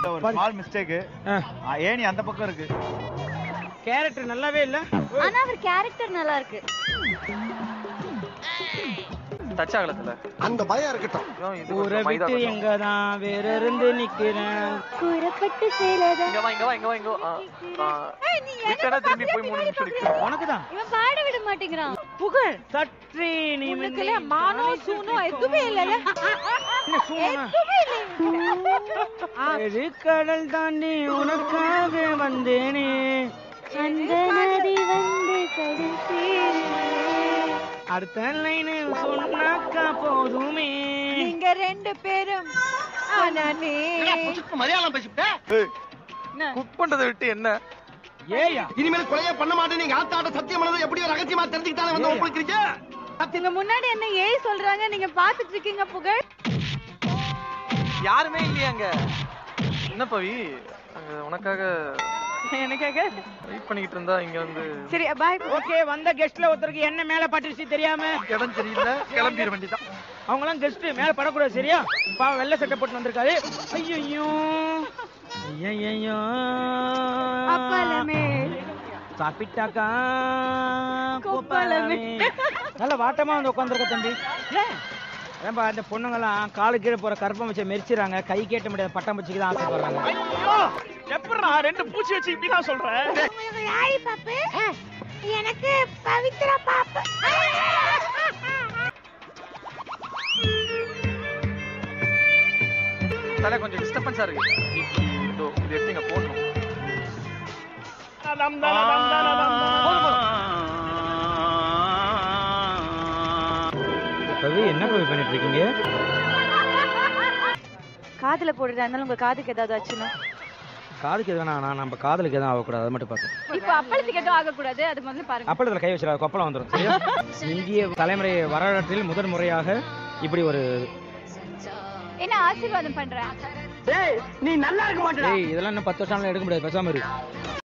ஒரு small mistake ஏணி அந்த பக்கம் இருக்கு கேரக்டர் நல்லாவே இல்ல ஆனா அவர் கேரக்டர் நல்லா இருக்கு டச் ஆகலத்துல அந்த பயம் இருக்கட்டும் இது ஊரை கொஞ்சம் மைதா விட்டு கொஞ்சம். எங்க தான் வேற இருந்து நிக்கிறேன் கூறப்பட்டு சேலதான் இங்க வா இங்க வா இங்க வா இங்க வா ஆ, ஆ. விட்டேன்னா திரும்பி போய் மூணு நிமிஷம் நிக்கும். உனக்கு தான் இவன் பாட விட மாட்டேங்கிறான் புகழ் சற்றே நீ உனக்குல மானோ சூனோ எதுவுமே இல்லல கடல் தாண்டி உனக்காக வந்தேனே அந்த நதி வந்து கடல் சேருமே. அடுத்த லைனு சொன்னாக்கா போதுமே நீங்க ரெண்டு பேரும் ஆனா நீ மலையாளம் பேசிவிட்டேன் ஏய், குக் பண்றதை விட்டு என்ன ஏயா இனிமேல் கொலையே பண்ண மாட்டேன் நீங்க ஆத்தாட்ட சத்தியம் பண்ணது எப்படியோ ரகசியமா தெரிஞ்சுக்கிட்டாலே வந்து ஒப்புக்கிறீங்க இவங்க முன்னாடி என்ன ஏய் சொல்றாங்க நீங்க பாத்துட்டு இருக்கீங்க புகழ் யாருமே இல்லையா அங்க என்ன பவி அங்க உனக்காக எனக்காக வெயிட் பண்ணிக்கிட்டு இருந்தா இங்க வந்து சரி பாய் ஓகே வந்த கெஸ்ட்ல ஒருத்தருக்கு என்ன மேல பட்டுருச்சு தெரியாம இடம் சரியில்லை கிளம்பிட வேண்டியதான் அவங்க எல்லாம் கெஸ்ட் மேல படக்கூடாது சரியா பாவம் வெள்ளை சட்டை போட்டு வந்திருக்காரு ஐயோ ஐயோ அப்பளமே சாப்பிட்டாக்கா கொப்பளமே. நல்ல வாட்டமா வந்து உட்காந்துருக்க தம்பி ஏன்பா இந்த பொண்ணுங்கெல்லாம் காலு கீழே போற கருப்பம் வச்சு மெரிச்சிடறாங்க கை கேட்ட முடியாத பட்டம் வச்சுக்கு தான் ஆசைப்படுறாங்க எப்படா ரெண்டு பூச்சி வச்சு இப்படி நான் சொல்றேன் யாரி பாப்பு எனக்கு பவித்ரா பாப்பு தலை கொஞ்சம் டிஸ்டர்பன்ஸா இருக்கு இதோ இது எடுத்து இங்க போடணும் கவி என்ன கவி பண்ணிட்டு இருக்கீங்க காதுல போடுறதா இருந்தாலும் உங்க காதுக்கு ஏதாவது ஆச்சுன்னா காதுக்கு எதுவும் நான் நம்ம காதலுக்கு எதுவும் ஆகக்கூடாது அதை மட்டும் பார்த்தேன் இப்ப அப்பளத்துக்கு எதுவும் ஆகக்கூடாது அது முதல்ல பாருங்க அப்பளத்தில் கை வச்சிடாத கொப்பளம் வந்துடும் சரியா இந்திய தலைமுறை வரலாற்றில் முதன் முறையாக இப்படி ஒரு என்ன ஆசீர்வாதம் பண்றேன் ஏய் இதெல்லாம் இன்னும் பத்து வருஷம் எடுக்க முடியாது பேசாம இரு